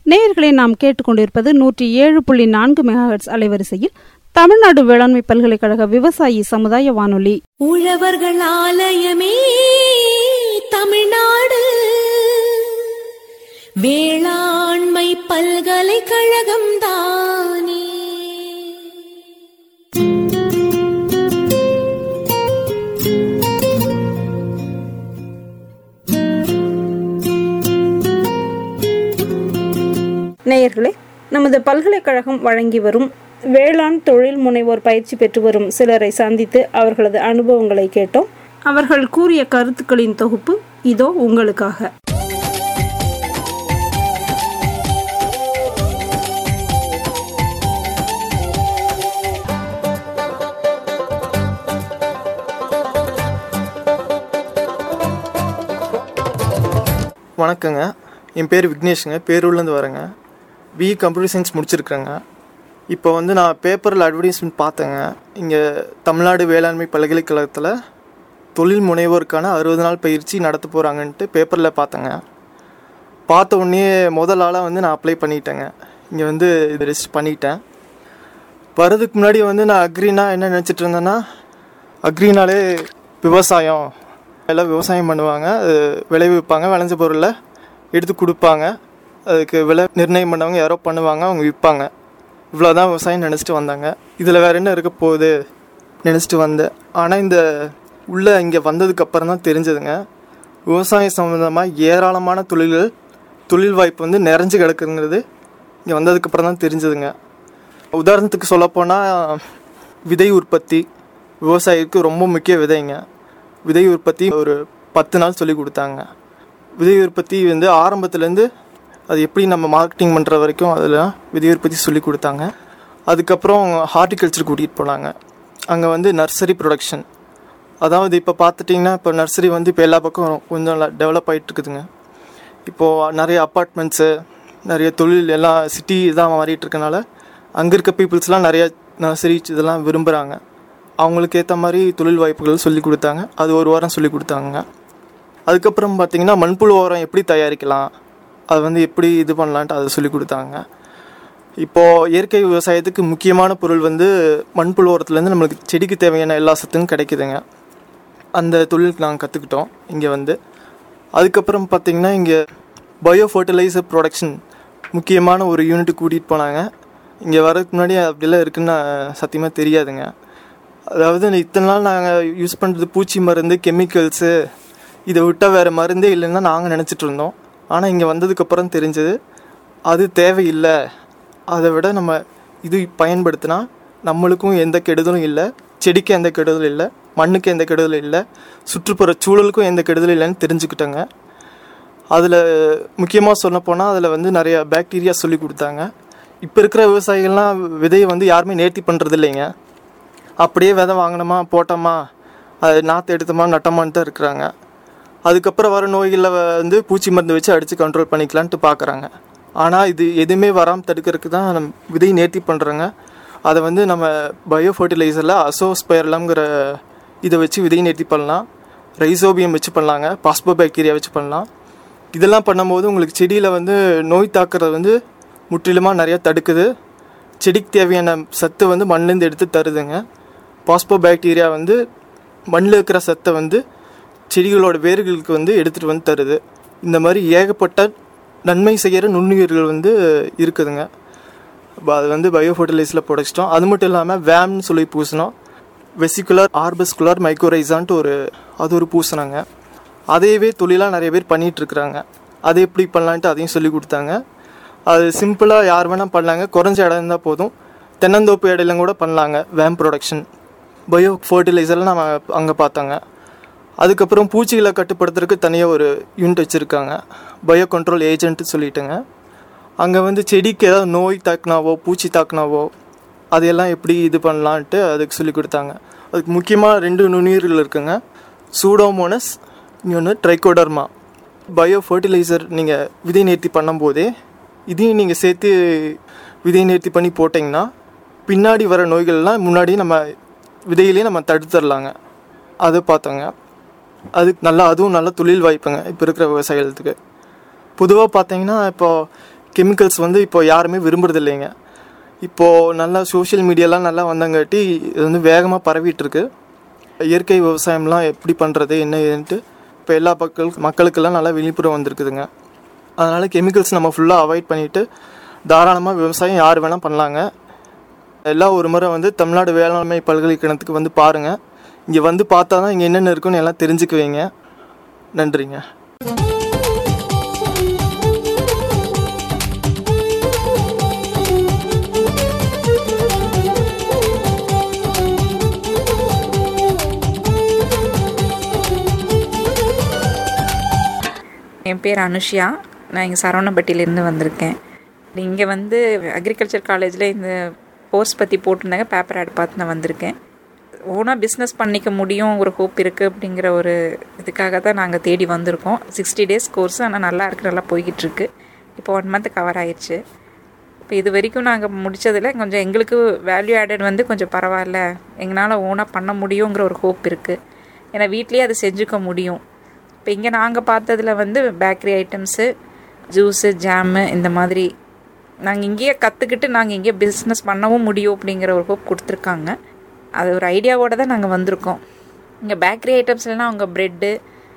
நேயர்களை நாம் கேட்டுக்கொண்டிருப்பது நூற்றி ஏழு புள்ளி நான்கு மெகாஹெட்ஸ் அலைவரிசையில் தமிழ்நாடு வேளாண்மை பல்கலைக்கழக விவசாயி சமுதாய வானொலி உழவர்கள் ஆலயமே தமிழ்நாடு வேளாண்மை பல்கலைக்கழகம் தானே நேயர்களே நமது பல்கலைக்கழகம் வழங்கி வரும் வேளாண் தொழில் முனைவோர் பயிற்சி பெற்று வரும் சிலரை சந்தித்து அவர்களது அனுபவங்களை கேட்டோம் அவர்கள் கூறிய கருத்துக்களின் தொகுப்பு இதோ உங்களுக்காக வணக்கங்க என் பேர் விக்னேஷுங்க பேரூர்லேருந்து வரேங்க பி கம்ப்யூட்டர் சயின்ஸ் முடிச்சிருக்கிறேங்க இப்போ வந்து நான் பேப்பரில் அட்வர்டைஸ்மெண்ட் பார்த்தேங்க இங்கே தமிழ்நாடு வேளாண்மை பல்கலைக்கழகத்தில் தொழில் முனைவோருக்கான அறுபது நாள் பயிற்சி நடத்த போகிறாங்கன்ட்டு பேப்பரில் பார்த்தேங்க பார்த்த உடனே முதல் ஆளாக வந்து நான் அப்ளை பண்ணிட்டேங்க இங்கே வந்து இது ரெஜிஸ்டர் பண்ணிட்டேன் வரதுக்கு முன்னாடி வந்து நான் அக்ரினா என்ன நினச்சிட்டு இருந்தேன்னா அக்ரினாலே விவசாயம் எல்லாம் விவசாயம் பண்ணுவாங்க அது விளைவிப்பாங்க விளைஞ்ச பொருளை எடுத்து கொடுப்பாங்க அதுக்கு விலை நிர்ணயம் பண்ணவங்க யாரோ பண்ணுவாங்க அவங்க விற்பாங்க இவ்வளோதான் விவசாயம் நினச்சிட்டு வந்தாங்க இதில் வேறு என்ன இருக்க போகுது நினச்சிட்டு வந்தேன் ஆனால் இந்த உள்ளே இங்கே வந்ததுக்கு அப்புறம் தான் தெரிஞ்சதுங்க விவசாயம் சம்மந்தமாக ஏராளமான தொழில்கள் தொழில் வாய்ப்பு வந்து நிறைஞ்சு கிடக்குங்கிறது இங்கே வந்ததுக்கப்புறம் தான் தெரிஞ்சதுங்க உதாரணத்துக்கு சொல்லப்போனால் விதை உற்பத்தி விவசாயிக்கு ரொம்ப முக்கிய விதைங்க விதை உற்பத்தி ஒரு பத்து நாள் சொல்லி கொடுத்தாங்க விதை உற்பத்தி வந்து ஆரம்பத்துலேருந்து அது எப்படி நம்ம மார்க்கெட்டிங் பண்ணுற வரைக்கும் அதில் விதை உற்பத்தி சொல்லி கொடுத்தாங்க அதுக்கப்புறம் ஹார்டிகல்ச்சர் கூட்டிகிட்டு போனாங்க அங்கே வந்து நர்சரி ப்ரொடக்ஷன் அதாவது இப்போ பார்த்துட்டிங்கன்னா இப்போ நர்சரி வந்து இப்போ எல்லா பக்கம் கொஞ்சம் டெவலப் ஆகிட்டு இருக்குதுங்க இப்போது நிறைய அப்பார்ட்மெண்ட்ஸு நிறைய தொழில் எல்லாம் சிட்டி தான் மாறிட்டு இருக்கனால அங்கே இருக்க பீப்புள்ஸ்லாம் நிறைய நர்சரி இதெல்லாம் விரும்புகிறாங்க அவங்களுக்கு ஏற்ற மாதிரி தொழில் வாய்ப்புகள் சொல்லி கொடுத்தாங்க அது ஒரு வாரம் சொல்லி கொடுத்தாங்க அதுக்கப்புறம் பார்த்தீங்கன்னா மண்புழு உரம் எப்படி தயாரிக்கலாம் அது வந்து எப்படி இது பண்ணலான்ட்டு அதை சொல்லி கொடுத்தாங்க இப்போது இயற்கை விவசாயத்துக்கு முக்கியமான பொருள் வந்து மண்புழு உரத்துலேருந்து நம்மளுக்கு செடிக்கு தேவையான எல்லா சத்தும் கிடைக்குதுங்க அந்த தொழிலுக்கு நாங்கள் கற்றுக்கிட்டோம் இங்கே வந்து அதுக்கப்புறம் பார்த்தீங்கன்னா இங்கே பயோ ஃபர்டிலைசர் ப்ரொடக்ஷன் முக்கியமான ஒரு யூனிட் கூட்டிகிட்டு போனாங்க இங்கே வரதுக்கு முன்னாடி அப்படிலாம் இருக்குன்னு சத்தியமாக தெரியாதுங்க அதாவது இத்தனை நாள் நாங்கள் யூஸ் பண்ணுறது பூச்சி மருந்து கெமிக்கல்ஸு இதை விட்டால் வேறு மருந்தே இல்லைன்னு நாங்கள் நினச்சிட்டு இருந்தோம் ஆனால் இங்கே வந்ததுக்கப்புறம் தெரிஞ்சது அது தேவையில்லை அதை விட நம்ம இது பயன்படுத்தினா நம்மளுக்கும் எந்த கெடுதலும் இல்லை செடிக்கு எந்த கெடுதலும் இல்லை மண்ணுக்கு எந்த கெடுதலும் இல்லை சுற்றுப்புற சூழலுக்கும் எந்த கெடுதலும் இல்லைன்னு தெரிஞ்சுக்கிட்டேங்க அதில் முக்கியமாக சொல்ல போனால் அதில் வந்து நிறைய பாக்டீரியா சொல்லி கொடுத்தாங்க இப்போ இருக்கிற விவசாயிகள்லாம் விதையை வந்து யாருமே நேர்த்தி பண்ணுறது இல்லைங்க அப்படியே விதை வாங்கினோமா போட்டோமா அது நாற்று எடுத்தோமா நட்டோமான்னு தான் இருக்கிறாங்க அதுக்கப்புறம் வர நோய்களில் வந்து பூச்சி மருந்து வச்சு அடித்து கண்ட்ரோல் பண்ணிக்கலான்ட்டு பார்க்குறாங்க ஆனால் இது எதுவுமே வராமல் தடுக்கிறதுக்கு தான் நம்ம விதை நேர்த்தி பண்ணுறாங்க அதை வந்து நம்ம பயோ ஃபர்டிலைசரில் அசோஸ்பயர்லம்ங்கிற இதை வச்சு விதை நேர்த்தி பண்ணலாம் ரைசோபியம் வச்சு பண்ணலாங்க பாஸ்போ பாக்டீரியா வச்சு பண்ணலாம் இதெல்லாம் பண்ணும்போது உங்களுக்கு செடியில் வந்து நோய் தாக்குறது வந்து முற்றிலுமாக நிறையா தடுக்குது செடிக்கு தேவையான சத்து வந்து மண்ணிலேருந்து எடுத்து தருதுங்க பாஸ்போ பாக்டீரியா வந்து மண்ணில் இருக்கிற சத்தை வந்து செடிகளோட வேர்களுக்கு வந்து எடுத்துகிட்டு வந்து தருது இந்த மாதிரி ஏகப்பட்ட நன்மை செய்கிற நுண்ணுயிர்கள் வந்து இருக்குதுங்க அப்ப அது வந்து பயோ ஃபர்டிலைஸில் புடைச்சிட்டோம் அது மட்டும் இல்லாமல் வேம்னு சொல்லி பூசினோம் வெசிகுலர் ஆர்பஸ்குலர் மைக்ரோரைசான்ட்டு ஒரு அது ஒரு பூசினாங்க அதையவே தொழிலாக நிறைய பேர் பண்ணிகிட்டு இருக்கிறாங்க அதை எப்படி பண்ணலான்ட்டு அதையும் சொல்லி கொடுத்தாங்க அது சிம்பிளாக யார் வேணால் பண்ணலாங்க குறைஞ்ச இடம் இருந்தால் போதும் தென்னந்தோப்பு இடையிலும் கூட பண்ணலாங்க வேம் ப்ரொடக்ஷன் பயோ ஃபர்டிலைசர்லாம் நம்ம அங்கே பார்த்தாங்க அதுக்கப்புறம் பூச்சிகளை கட்டுப்படுத்துறதுக்கு தனியாக ஒரு யூனிட் வச்சுருக்காங்க பயோ கண்ட்ரோல் ஏஜென்ட்டு சொல்லிட்டுங்க அங்கே வந்து செடிக்கு ஏதாவது நோய் தாக்குனாவோ பூச்சி தாக்குனாவோ அதையெல்லாம் எப்படி இது பண்ணலான்ட்டு அதுக்கு சொல்லி கொடுத்தாங்க அதுக்கு முக்கியமாக ரெண்டு நுண்ணுயிர்கள் இருக்குங்க சூடோமோனஸ் இன்னொன்று ட்ரைகோடர்மா பயோ ஃபர்டிலைசர் நீங்கள் விதை நேர்த்தி பண்ணும்போதே இதையும் நீங்கள் சேர்த்து விதை நேர்த்தி பண்ணி போட்டிங்கன்னா பின்னாடி வர நோய்கள்லாம் முன்னாடி நம்ம விதையிலே நம்ம தடுத்துடலாங்க அது பார்த்தோங்க அது நல்லா அதுவும் நல்ல தொழில் வாய்ப்புங்க இப்போ இருக்கிற விவசாயிகளுக்கு பொதுவாக பார்த்தீங்கன்னா இப்போ கெமிக்கல்ஸ் வந்து இப்போ யாருமே விரும்புறது இல்லைங்க இப்போது நல்லா சோஷியல் மீடியாலாம் நல்லா வந்தங்காட்டி இது வந்து வேகமாக பரவிட்டு இருக்கு இயற்கை விவசாயம்லாம் எப்படி பண்ணுறது என்ன ஏதுன்ட்டு இப்போ எல்லா மக்கள் மக்களுக்கெல்லாம் நல்லா விழிப்புணர்வு வந்திருக்குதுங்க அதனால் கெமிக்கல்ஸ் நம்ம ஃபுல்லாக அவாய்ட் பண்ணிவிட்டு தாராளமாக விவசாயம் யார் வேணால் பண்ணலாங்க எல்லாம் ஒரு முறை வந்து தமிழ்நாடு வேளாண்மை பல்கலைக்கழகத்துக்கு வந்து பாருங்கள் இங்கே வந்து பார்த்தா தான் இங்கே என்னென்ன இருக்குன்னு எல்லாம் தெரிஞ்சுக்குவீங்க நன்றிங்க என் பேர் அனுஷ்யா நான் இங்கே சரவணப்பட்டியிலேருந்து வந்திருக்கேன் இங்கே வந்து அக்ரிகல்ச்சர் காலேஜில் இந்த கோர்ஸ் பற்றி போட்டிருந்தாங்க பேப்பர் ஆட் பார்த்து நான் வந்திருக்கேன் ஓனாக பிஸ்னஸ் பண்ணிக்க முடியும் ஒரு ஹோப் இருக்குது அப்படிங்கிற ஒரு இதுக்காக தான் நாங்கள் தேடி வந்திருக்கோம் சிக்ஸ்டி டேஸ் கோர்ஸ் ஆனால் நல்லா இருக்கு நல்லா போய்கிட்டு இருக்கு இப்போ ஒன் மந்த் கவர் ஆயிடுச்சு இப்போ இது வரைக்கும் நாங்கள் முடித்ததில் கொஞ்சம் எங்களுக்கு வேல்யூ ஆடட் வந்து கொஞ்சம் பரவாயில்ல எங்களால் ஓனாக பண்ண முடியுங்கிற ஒரு ஹோப் இருக்குது ஏன்னா வீட்லேயே அதை செஞ்சுக்க முடியும் இப்போ இங்கே நாங்கள் பார்த்ததுல வந்து பேக்கரி ஐட்டம்ஸு ஜூஸு ஜாமு இந்த மாதிரி நாங்கள் இங்கேயே கற்றுக்கிட்டு நாங்கள் இங்கேயே பிஸ்னஸ் பண்ணவும் முடியும் அப்படிங்கிற ஒரு ஹோப் கொடுத்துருக்காங்க அது ஒரு ஐடியாவோட தான் நாங்கள் வந்திருக்கோம் இங்கே பேக்கரி ஐட்டம்ஸ்லாம் அவங்க ப்ரெட்டு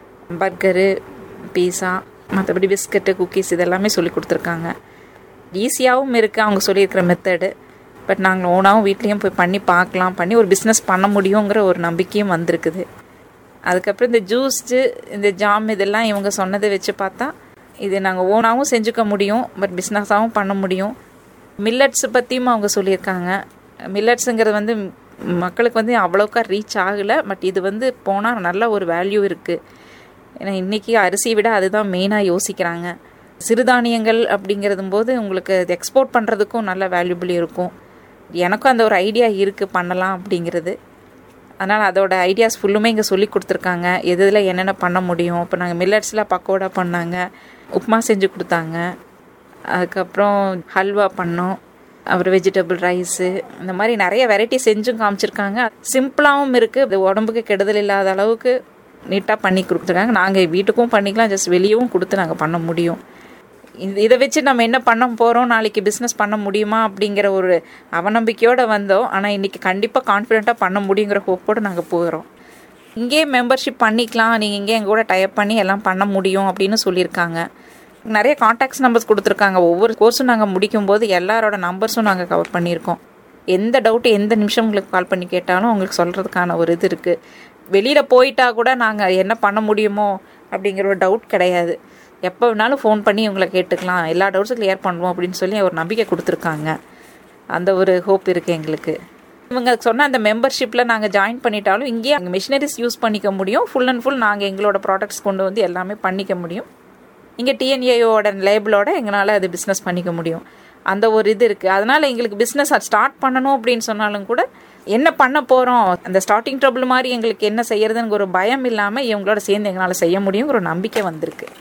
பர்கரு பீஸா மற்றபடி பிஸ்கட்டு குக்கீஸ் இதெல்லாமே சொல்லி கொடுத்துருக்காங்க ஈஸியாகவும் இருக்குது அவங்க சொல்லியிருக்கிற மெத்தடு பட் நாங்கள் ஓனாகவும் வீட்லேயும் போய் பண்ணி பார்க்கலாம் பண்ணி ஒரு பிஸ்னஸ் பண்ண முடியுங்கிற ஒரு நம்பிக்கையும் வந்திருக்குது அதுக்கப்புறம் இந்த ஜூஸு இந்த ஜாம் இதெல்லாம் இவங்க சொன்னதை வச்சு பார்த்தா இது நாங்கள் ஓனாகவும் செஞ்சுக்க முடியும் பட் பிஸ்னஸாகவும் பண்ண முடியும் மில்லட்ஸ் பற்றியும் அவங்க சொல்லியிருக்காங்க மில்லட்ஸுங்கிறது வந்து மக்களுக்கு வந்து அவ்வளோக்கா ரீச் ஆகலை பட் இது வந்து போனால் நல்ல ஒரு வேல்யூ இருக்குது ஏன்னா இன்றைக்கி அரிசியை விட அதுதான் மெயினாக யோசிக்கிறாங்க சிறுதானியங்கள் அப்படிங்கிறதும் போது உங்களுக்கு அது எக்ஸ்போர்ட் பண்ணுறதுக்கும் நல்ல வேல்யூபிள் இருக்கும் எனக்கும் அந்த ஒரு ஐடியா இருக்குது பண்ணலாம் அப்படிங்கிறது அதனால் அதோட ஐடியாஸ் ஃபுல்லுமே இங்கே சொல்லி கொடுத்துருக்காங்க எது இதில் என்னென்ன பண்ண முடியும் இப்போ நாங்கள் மில்லட்ஸில் பக்கோடா பண்ணாங்க உப்மா செஞ்சு கொடுத்தாங்க அதுக்கப்புறம் ஹல்வா பண்ணோம் அப்புறம் வெஜிடபிள் ரைஸு இந்த மாதிரி நிறைய வெரைட்டி செஞ்சும் காமிச்சிருக்காங்க சிம்பிளாகவும் இருக்குது இது உடம்புக்கு கெடுதல் இல்லாத அளவுக்கு நீட்டாக பண்ணி கொடுத்துருக்காங்க நாங்கள் வீட்டுக்கும் பண்ணிக்கலாம் ஜஸ்ட் வெளியவும் கொடுத்து நாங்கள் பண்ண முடியும் இது இதை வச்சு நம்ம என்ன பண்ண போகிறோம் நாளைக்கு பிஸ்னஸ் பண்ண முடியுமா அப்படிங்கிற ஒரு அவநம்பிக்கையோடு வந்தோம் ஆனால் இன்றைக்கி கண்டிப்பாக கான்ஃபிடெண்ட்டாக பண்ண முடியுங்கிற ஹோப்போடு நாங்கள் போகிறோம் இங்கேயே மெம்பர்ஷிப் பண்ணிக்கலாம் நீங்கள் இங்கே எங்கள் கூட டைப் பண்ணி எல்லாம் பண்ண முடியும் அப்படின்னு சொல்லியிருக்காங்க நிறைய காண்டாக்ட்ஸ் நம்பர்ஸ் கொடுத்துருக்காங்க ஒவ்வொரு கோர்ஸும் நாங்கள் முடிக்கும்போது எல்லாரோட நம்பர்ஸும் நாங்கள் கவர் பண்ணியிருக்கோம் எந்த டவுட்டு எந்த நிமிஷம் உங்களுக்கு கால் பண்ணி கேட்டாலும் உங்களுக்கு சொல்கிறதுக்கான ஒரு இது இருக்குது வெளியில் போயிட்டா கூட நாங்கள் என்ன பண்ண முடியுமோ அப்படிங்கிற ஒரு டவுட் கிடையாது எப்போ வேணாலும் ஃபோன் பண்ணி இவங்களை கேட்டுக்கலாம் எல்லா டவுட்ஸும் கிளியர் பண்ணுவோம் அப்படின்னு சொல்லி ஒரு நம்பிக்கை கொடுத்துருக்காங்க அந்த ஒரு ஹோப் இருக்குது எங்களுக்கு இவங்க சொன்ன அந்த மெம்பர்ஷிப்பில் நாங்கள் ஜாயின் பண்ணிட்டாலும் இங்கேயே அங்கே மிஷினரிஸ் யூஸ் பண்ணிக்க முடியும் ஃபுல் அண்ட் ஃபுல் நாங்கள் எங்களோட ப்ராடக்ட்ஸ் கொண்டு வந்து எல்லாமே பண்ணிக்க முடியும் இங்கே டிஎன்ஏயோட லேபிளோட எங்களால் அது பிஸ்னஸ் பண்ணிக்க முடியும் அந்த ஒரு இது இருக்குது அதனால் எங்களுக்கு பிஸ்னஸ் ஸ்டார்ட் பண்ணணும் அப்படின்னு சொன்னாலும் கூட என்ன பண்ண போகிறோம் அந்த ஸ்டார்டிங் ட்ரபிள் மாதிரி எங்களுக்கு என்ன செய்யறதுன்னு ஒரு பயம் இல்லாமல் இவங்களோட சேர்ந்து எங்களால் செய்ய முடியுங்கிற ஒரு நம்பிக்கை வந்திருக்கு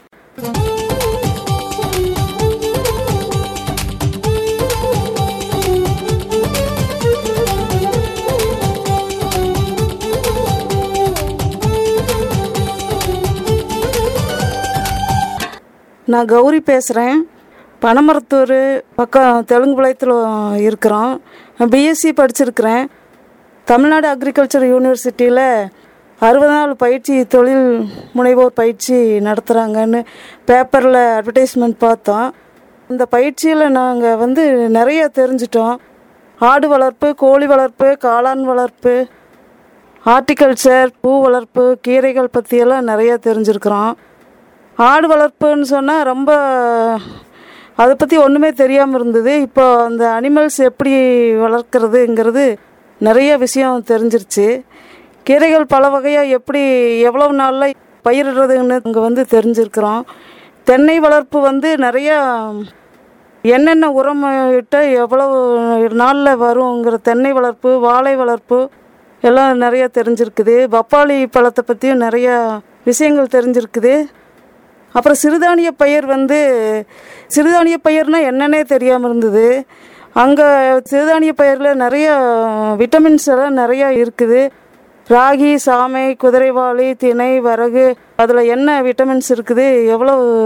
நான் கௌரி பேசுகிறேன் பனமரத்தூர் பக்கம் தெலுங்குபாளையத்தில் இருக்கிறோம் நான் பிஎஸ்சி படிச்சிருக்கிறேன் தமிழ்நாடு அக்ரிகல்ச்சர் யூனிவர்சிட்டியில் அறுபது நாள் பயிற்சி தொழில் முனைவோர் பயிற்சி நடத்துகிறாங்கன்னு பேப்பரில் அட்வர்டைஸ்மெண்ட் பார்த்தோம் இந்த பயிற்சியில் நாங்கள் வந்து நிறைய தெரிஞ்சிட்டோம் ஆடு வளர்ப்பு கோழி வளர்ப்பு காளான் வளர்ப்பு ஹார்டிகல்ச்சர் பூ வளர்ப்பு கீரைகள் பற்றியெல்லாம் நிறைய தெரிஞ்சிருக்கிறோம் ஆடு வளர்ப்புன்னு சொன்னால் ரொம்ப அதை பற்றி ஒன்றுமே தெரியாமல் இருந்தது இப்போ அந்த அனிமல்ஸ் எப்படி வளர்க்குறதுங்கிறது நிறைய விஷயம் தெரிஞ்சிருச்சு கீரைகள் பல வகையாக எப்படி எவ்வளவு நாளில் பயிரிடுறதுன்னு இங்கே வந்து தெரிஞ்சிருக்கிறோம் தென்னை வளர்ப்பு வந்து நிறையா என்னென்ன உரம் இட்டால் எவ்வளவு நாளில் வருங்கிற தென்னை வளர்ப்பு வாழை வளர்ப்பு எல்லாம் நிறைய தெரிஞ்சிருக்குது பப்பாளி பழத்தை பற்றியும் நிறையா விஷயங்கள் தெரிஞ்சிருக்குது அப்புறம் சிறுதானிய பயிர் வந்து சிறுதானிய பயிர்னால் என்னன்னே தெரியாமல் இருந்தது அங்கே சிறுதானிய பயிரில் நிறைய விட்டமின்ஸ் எல்லாம் நிறையா இருக்குது ராகி சாமை குதிரைவாளி திணை வரகு அதில் என்ன விட்டமின்ஸ் இருக்குது எவ்வளோ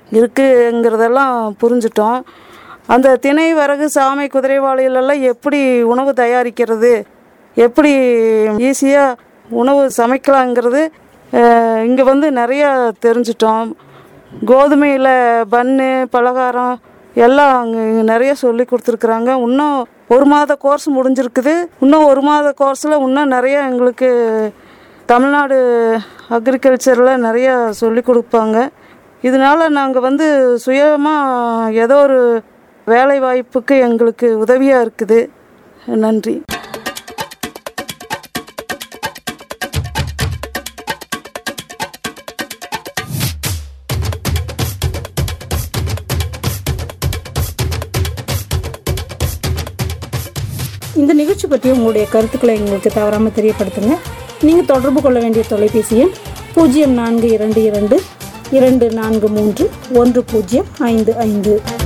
இருக்குங்கிறதெல்லாம் புரிஞ்சிட்டோம் அந்த திணை வரகு சாமை குதிரைவாளியிலெல்லாம் எப்படி உணவு தயாரிக்கிறது எப்படி ஈஸியாக உணவு சமைக்கலாங்கிறது இங்கே வந்து நிறையா தெரிஞ்சிட்டோம் கோதுமையில் பன்னு பலகாரம் எல்லாம் அங்கே நிறைய சொல்லி கொடுத்துருக்குறாங்க இன்னும் ஒரு மாத கோர்ஸ் முடிஞ்சிருக்குது இன்னும் ஒரு மாத கோர்ஸில் இன்னும் நிறைய எங்களுக்கு தமிழ்நாடு அக்ரிகல்ச்சரில் நிறையா சொல்லி கொடுப்பாங்க இதனால் நாங்கள் வந்து சுயமாக ஏதோ ஒரு வேலை வாய்ப்புக்கு எங்களுக்கு உதவியாக இருக்குது நன்றி இந்த நிகழ்ச்சி பற்றி உங்களுடைய கருத்துக்களை எங்களுக்கு தவறாமல் தெரியப்படுத்துங்க நீங்கள் தொடர்பு கொள்ள வேண்டிய தொலைபேசி எண் பூஜ்ஜியம் நான்கு இரண்டு இரண்டு இரண்டு நான்கு மூன்று ஒன்று பூஜ்ஜியம் ஐந்து ஐந்து